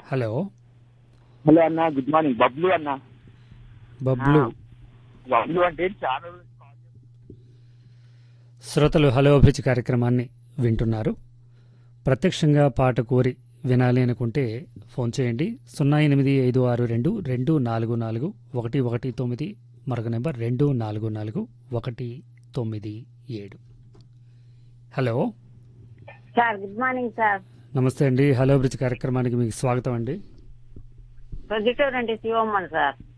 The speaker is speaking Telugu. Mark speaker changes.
Speaker 1: హలో
Speaker 2: హలో అన్న గుడ్ మార్నింగ్ బబ్లు అన్న
Speaker 1: బబ్లు
Speaker 2: ఆ. బబ్లు అంటే చాలా రోజులు call చేస్తున్నా.
Speaker 1: శ్రోతలు హలో అభిరుచి కార్యక్రమాన్ని వింటున్నారు ప్రత్యక్షంగా పాట కోరి వినాలి అనుకుంటే ఫోన్ చేయండి సున్నా ఎనిమిది ఐదు ఆరు రెండు రెండు నాలుగు నాలుగు ఒకటి ఒకటి తొమ్మిది మరొక నెంబర్ రెండు నాలుగు నాలుగు ఒకటి తొమ్మిది ఏడు hello
Speaker 3: sir good morning sir
Speaker 1: నమస్తే అండి హలో అభిరుచి కార్యక్రమానికి మీకు స్వాగతం అండి
Speaker 3: ప్రొద్దుటూరు అంటే శివమ్మన్ సార్